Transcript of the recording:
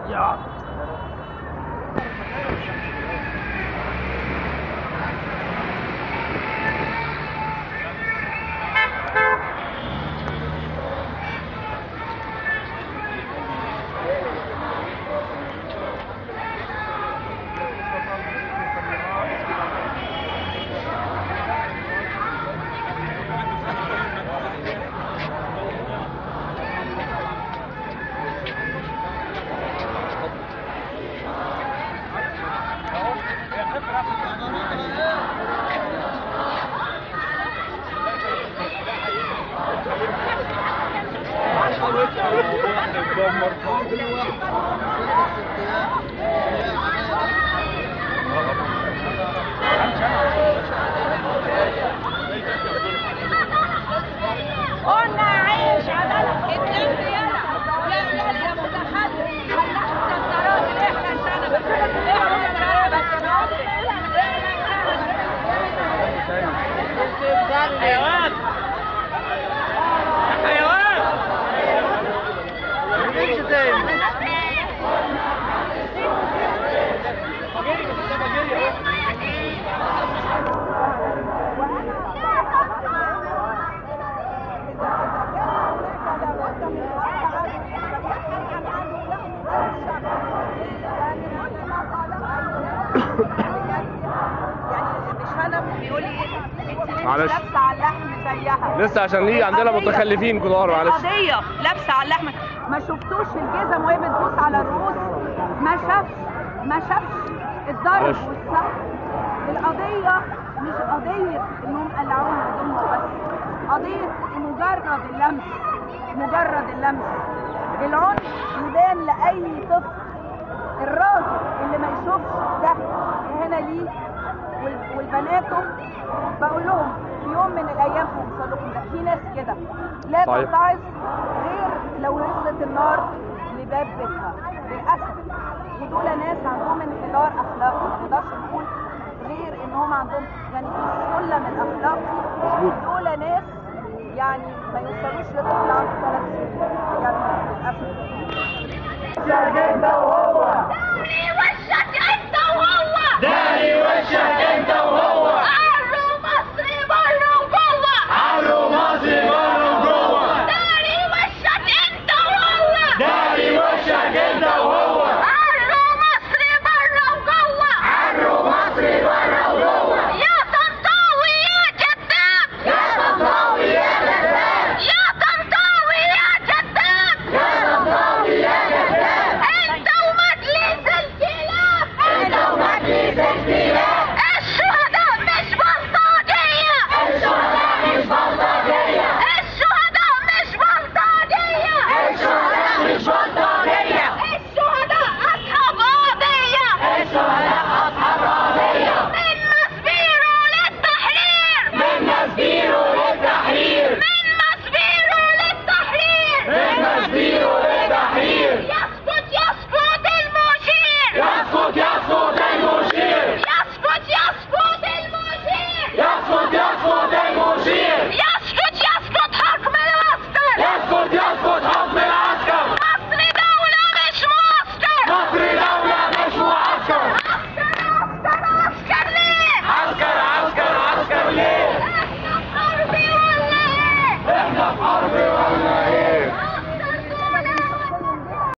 قلنا عيش عدالة اتنين ريالة يا ريال يا متخلف خلحت التراجل احنا سنة بس حيوان حيوان مش زي يعني مش انا بيقول لي انت ليه معلش. لابسه على اللحم زيها لسه عشان دي عندنا القضية- متخلفين كبار معلش القضية لابسة على اللحمة ما شفتوش الجزم وهي بتدوس على الرؤوس ما شافش ما شافش الضرب معلش. والسحب القضية مش قضية انهم قلعونا هدومنا بس قضية مجرد اللمس مجرد اللمس العنف يبان لأي طفل الراجل اللي ما يشوفش ده هنا ليه وال- والبناتهم بقول لهم في يوم من الايام هوصل لكم ده في ناس كده لا صحيح. تتعظ غير لو وصلت النار لباب بيتها للاسف ودول ناس عندهم انحدار اخلاقي ما نقدرش نقول غير ان هم عندهم يعني في سلم الاخلاقي مظبوط. دول ناس يعني ما يوصلوش لطفل عنده ثلاث سنين بجد للاسف انت وهو